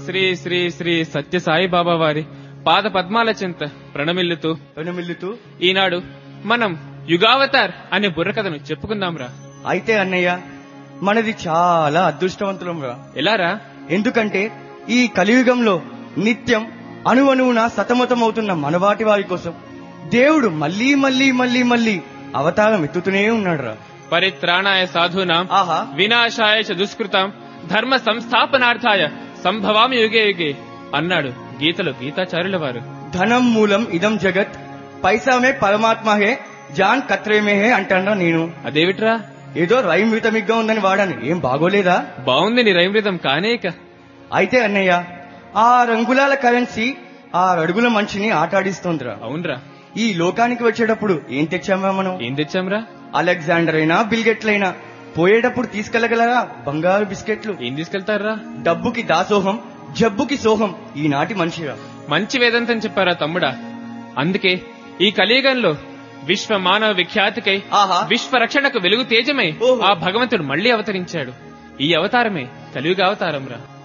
శ్రీ శ్రీ శ్రీ సత్య సాయి బాబా వారి పాద పద్మాల చింత ప్రణమిల్లుతూ వెనుమిల్లుతూ ఈనాడు మనం యుగావతార్ అనే బుర్రకథను చెప్పుకుందాంరా అయితే అన్నయ్య మనది చాలా అదృష్టవంతులం రా ఎలారా ఎందుకంటే ఈ కలియుగంలో నిత్యం అణువణువున సతమతమవుతున్న మనవాటి వారి కోసం దేవుడు మళ్ళీ మళ్ళీ మళ్ళీ మళ్ళీ అవతారం ఎత్తుతూనే ఉన్నాడు రా పరిత్రాణాయ సాధూనాం ఆహా వినాశాయ చ దుష్కృతాం ధర్మ సంస్థాపనార్థాయ సంభవామి యుగే యుగే అన్నాడు గీతలో గీతాచార్యుల వారు ధనం మూలం ఇదం జగత్ పైసామే పరమాత్మ హే జాన్ కత్రేమే హే అంటాడా నేను అదేమిట్రా ఏదో రైమ్ విటమిక్ గా ఉందని వాడాను ఏం బాగోలేదా బాగుంది నీ రైమృతం కానేక అయితే అన్నయ్య ఆ రంగులాల కరెన్సీ ఆ అడుగుల మనిషిని ఆటాడిస్తోందిరా అవునరా ఈ లోకానికి వచ్చేటప్పుడు ఏం తెచ్చామా మనం ఏం తెచ్చాంరా అలెగ్జాండర్ అయినా బిల్గెట్లైనా పోయేటప్పుడు తీసుకెళ్లగలరా బంగారు బిస్కెట్లు ఏం తీసుకెళ్తారా డబ్బుకి దాసోహం జబ్బుకి సోహం ఈనాటి మనిషిరా మంచి వేదంతం చెప్పారా తమ్ముడా అందుకే ఈ కలియుగంలో విశ్వ మానవ విఖ్యాతికై ఆహా విశ్వ రక్షణకు వెలుగు తేజమై ఓహో. ఆ భగవంతుడు మళ్ళీ అవతరించాడు ఈ అవతారమే కలియుగ అవతారం రా